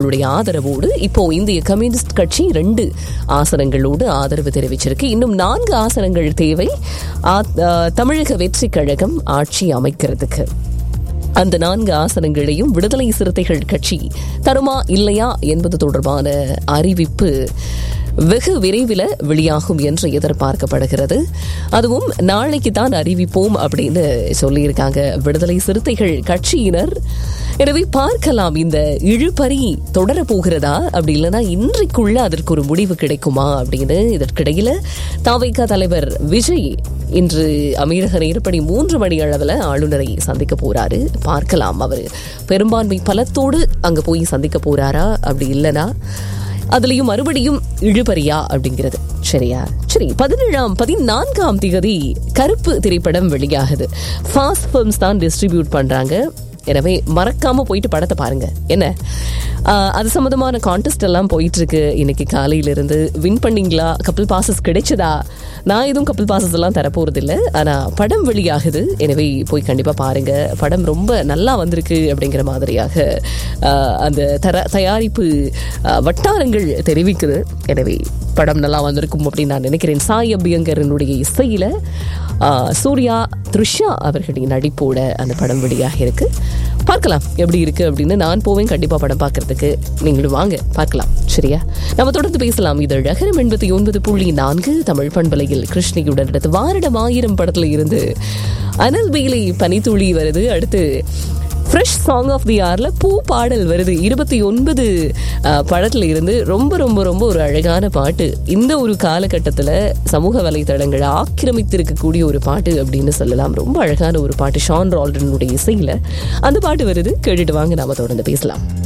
அவர்களுடைய ஆதரவோடு இப்போ இந்திய கம்யூனிஸ்ட் கட்சி ரெண்டு ஆசனங்களோடு ஆதரவு தெரிவிச்சிருக்கு இன்னும் நான்கு ஆசனங்கள் தேவை ஆ- ஆ, தமிழக வெற்றி கழகம் ஆட்சி அமைக்கிறதுக்கு அந்த நான்கு ஆசனங்களையும் விடுதலை சிறுத்தைகள் கட்சி தருமா இல்லையா என்பது தொடர்பான அறிவிப்பு வெகு விரைவில் வெளியாகும் என்று எதிர்பார்க்கப்படுகிறது அதுவும் நாளைக்கு தான் அறிவிப்போம் அப்படின்னு சொல்லியிருக்காங்க விடுதலை சிறுத்தைகள் கட்சியினர் எனவே பார்க்கலாம் இந்த இழுபறி தொடர போகிறதா அப்படி இல்லைன்னா இன்றைக்குள்ள அதற்கு ஒரு முடிவு கிடைக்குமா அப்படின்னு இதற்கிடையில தாவைக்கா தலைவர் விஜய் இன்று அமீரக நேரப்படி மூன்று மணி அளவில் ஆளுநரை சந்திக்க போறாரு பார்க்கலாம் அவர் பெரும்பான்மை பலத்தோடு அங்க போய் சந்திக்க போறாரா அப்படி இல்லைனா அதுலயும் மறுபடியும் இழுபறியா அப்படிங்கிறது சரியா சரி பதினேழாம் பதினான்காம் தேதி கருப்பு திரைப்படம் வெளியாகுது ஃபாஸ்ட் ஃபிலிம்ஸ் தான் டிஸ்ட்ரிபியூட் பண்றாங்க எனவே மறக்காம போயிட்டு படத்தை பாருங்க என்ன ஆஹ், அது சம்பந்தமான கான்டெஸ்ட் எல்லாம் போயிட்டு இருக்கு இன்னைக்கு காலையில இருந்து வின் பண்ணீங்களா கப்பல் பாசஸ் கிடைச்சதா நான் எதுவும் கப்பல் பாசஸ் எல்லாம் தரப்போறது இல்லை ஆனா படம் வெளியாகுது எனவே போய் கண்டிப்பா பாருங்க படம் ரொம்ப நல்லா வந்திருக்கு அப்படிங்கிற மாதிரியாக ஆஹ், அந்த தர தயாரிப்பு ஆஹ், வட்டாரங்கள் தெரிவிக்குது எனவே படம் நல்லா வந்திருக்கும் அப்படின்னு நான் நினைக்கிறேன் சாய் அபியங்கரனுடைய இசையில ஆஹ், சூர்யா த்ரிஷா அவர்களின் நடிப்போட அந்த படம் வெளியாக இருக்கு பார்க்கலாம் எப்படி இருக்கு அப்படின்னு நான் போவேன் கண்டிப்பா படம் பார்க்கறதுக்கு நீங்களும் வாங்க பார்க்கலாம் சரியா நம்ம தொடர்ந்து பேசலாம் இது அழகரம் எண்பத்தி ஒன்பது புள்ளி நான்கு தமிழ் பண்பலையில் கிருஷ்ணியுடன் அடுத்து வாரிடம் ஆயிரம் படத்துல இருந்து அனல் பீலி பனித்துளி வருது அடுத்து ஃப்ரெஷ் சாங் ஆஃப் தி ஆர்ல பூ பாடல் வருது இருபத்தி ஒன்பது படத்துல இருந்து ரொம்ப ரொம்ப ரொம்ப ஒரு அழகான பாட்டு இந்த ஒரு காலகட்டத்தில் சமூக வலைதளங்களை ஆக்கிரமித்திருக்கக்கூடிய ஒரு பாட்டு அப்படின்னு சொல்லலாம் ரொம்ப அழகான ஒரு பாட்டு ஷான் ரால்டனுடைய இசையில அந்த பாட்டு வருது கேட்டுட்டு வாங்க நாம தொடர்ந்து பேசலாம்